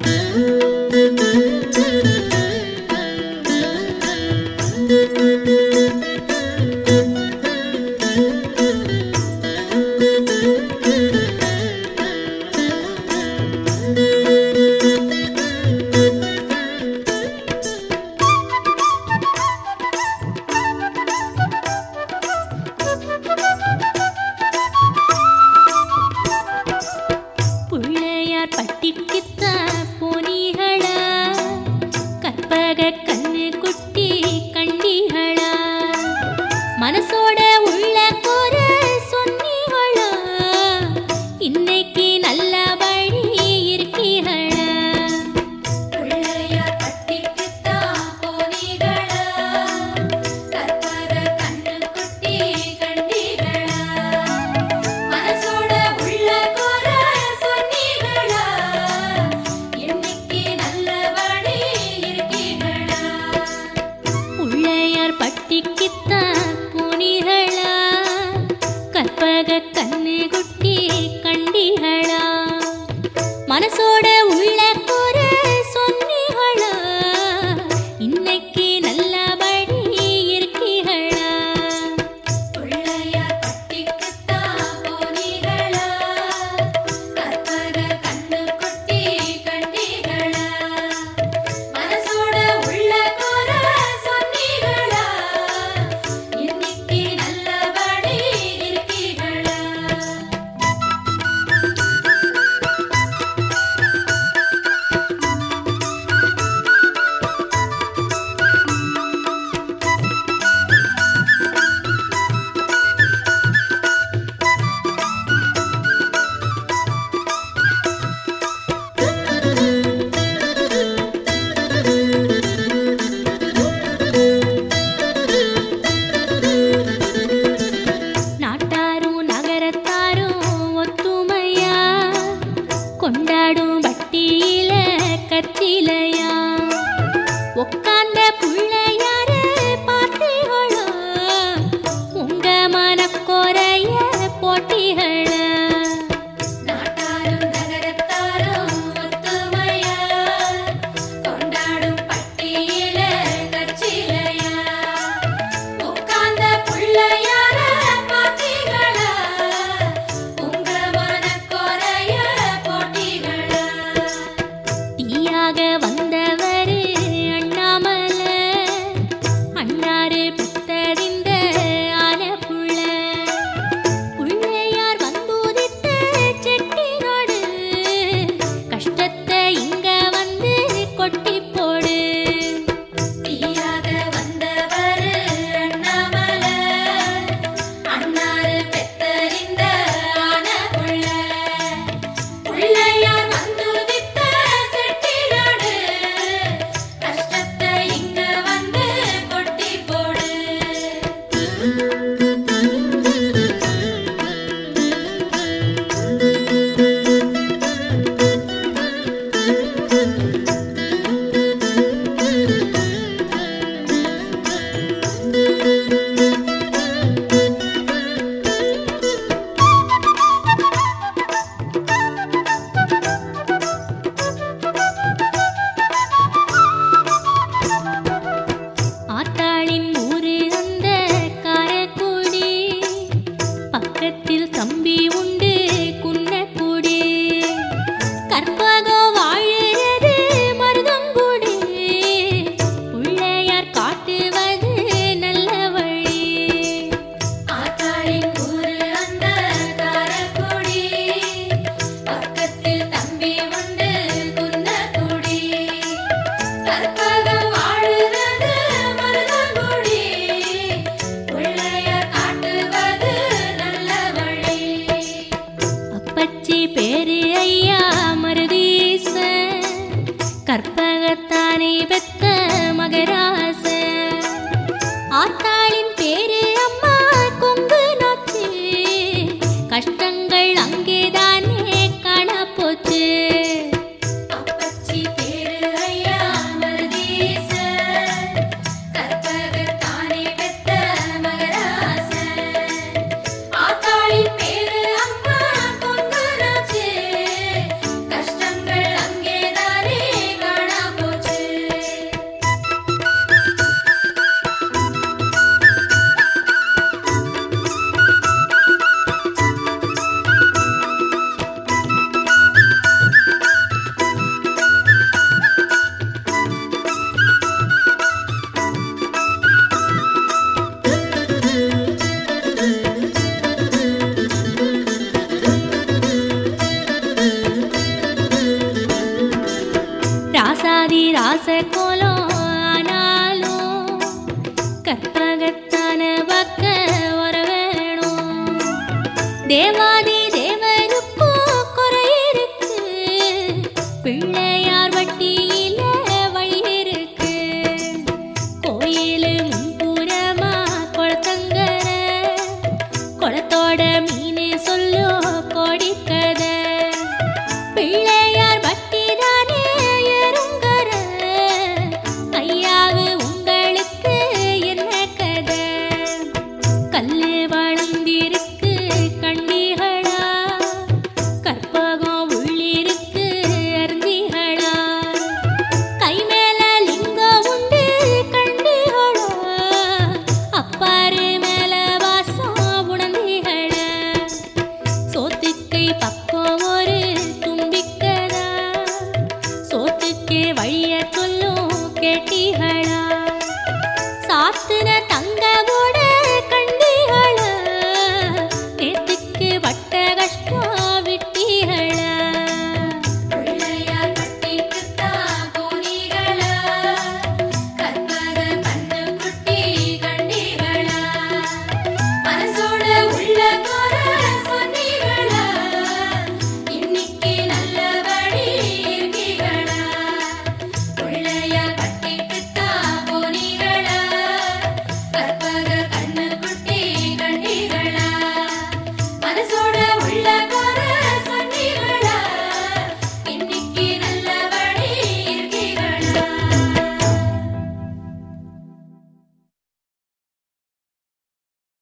பிள்ளையார் பட்டிக்குத்த போனிகளா கற்பக கண்ணு குட்டி கண்டிகளா மனசோட உள்ள குற சொன்னிகளா இன்னைக்கு நல்லபடி இருக்கீகளா பிள்ளையார் பட்டிக்குத்தான் போனீகளா கற்பக கண்ணு குட்டி கண்டீகளா மனசோட உள்ள குற சொன்னீகளா இன்னைக்கு நல்லபடி இருக்கீகளா பிள்ளையார் பட்டிக்குத்த போனிகளா கற்பக கண்ணு குட்டி கண்டிகளா மனசோட உள்ள குற சொன்னிகளா இன்னைக்கு நல்லபடி இருக்கீகளா பிள்ளையார் பட்டிக்குத்தான் போனீகளா கற்பக கண்ணு குட்டி கண்டீகளா மனசோட உள்ள குற சொன்னீகளா இன்னைக்கு நல்லபடி இருக்கீகளா நாட்டாரும் நகரத்தாரும் ஒத்துமையா கொண்டாடும் பட்டியில கச்சிலையா உக்காந்த புள்ளையார பார்த்தீங்களா உங்க மனக்குறைய போட்டிகளா நாட்டாரும் நகரத்தாரும் ஒத்துமையா கொண்டாடும் பட்டியில கச்சிலையா உட்கார்ந்த புள்ளையார பாத்தீங்களா உங்க மனக்குறைய போட்டிகளா தீயாக வந்தவர் அண்ணாமலை ராசாதி ராச கோலம் ஆனாலும் கற்பகத்தான பக்க வர வேணும் தேவாதி தேவருக்கும் குறை இருக்கு பிள்ளையார் வட்டியில வழி இருக்கு கோயிலு முன்புறமா குளத்தங்கர குளத்தோட மீன் சொல்லு கோடிக்கதை பிள்ளையார் வட்டி தானே எறுங்கர ஐயாவு உங்களுக்கு என்ன கதை கல்லு வளர்ந்திருக்கு கண்டிகளா கற்பகம் உள்ளிருக்கு அருந்திகளா கை மேல லிங்கம் உண்டு கண்டிகளா அப்பாரு மேல வாசம் உணர்ந்திகளா சோத்துக்கை பக்கம் ஒரு தும்பிக்கதா சோத்துக்கே வழிய சொல்லும் கேட்டிகளா சாத்துன தங்கவோட கண்டிகளா நேத்துக்கு வட்ட கஷ்டம் விட்டிகளா பிள்ளையார் பட்டிக்குத்தான் போனீகளா கற்பக கண்ணு குட்டி கண்டீகளா மனசோட உள்ள குற சொன்னீகளா இன்னைக்கு நல்லபடி இருக்கீகளா பிள்ளையார் பட்டிக்குத்தான் போனீகளா கற்பக கண்ணு குட்டி கண்டீகளா மனசோட உள்ள